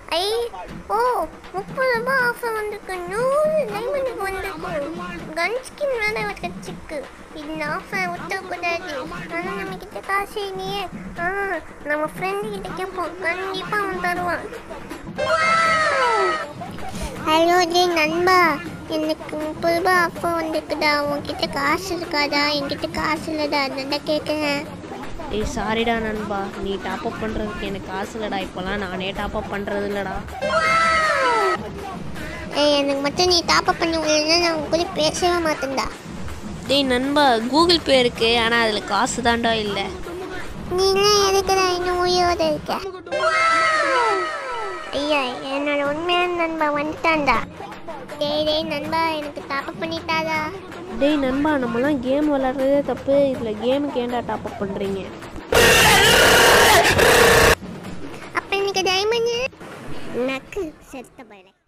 ஐ ஓ முப்பது ரூபாய் ஆஃபர் வந்திருக்கு நூறு டைமண்டுக்கு வந்திருக்கு கன் ஸ்கின் வேற கிடச்சிருக்கு இந்த ஆஃபர் விட்டக்கூடாது ஆனால் நம்ம கிட்ட காசு இல்லையே ஆ நம்ம ஃப்ரெண்டு கிட்ட கேட்போம் கண்டிப்பாக அவன் தருவான் ஹலோ ஜே நண்பா எனக்கு முப்பது ரூபாய் ஆஃபர் வந்திருக்குடா உன்கிட்ட காசு இருக்காதா என்கிட்ட காசு இல்லைடா அதான் கேட்குறேன் ஏய் சாரிடா நண்பா நீ டாப் அப் பண்ணுறதுக்கு எனக்கு காசு இல்லைடா இப்போலாம் நானே டாப் அப் பண்ணுறது இல்லைடா ஏய் எனக்கு மட்டும் நீ டாப் அப் பண்ணி விடலன்னா நான் உங்க கூட பேசவே மாட்டேன்டா டேய் நண்பா கூகுள் பே இருக்கு ஆனால் அதில் காசு தாண்டா இல்லை நீலாம் எதுக்குடா இன்னும் உயிரோட இருக்க ஐயா என்னோட உண்மையான நண்பா வந்துட்டான்டா டேய் டேய் நண்பா எனக்கு டாப் அப் பண்ணிட்டாதா டேய் நண்பா நம்மலாம் கேம் விளாட்றதே தப்பு இதில் கேமுக்கு ஏன்டா டாப் அப் பண்ணுறீங்க அப்ப எனக்கு டைமண்ட் நக்கு செத்த பயில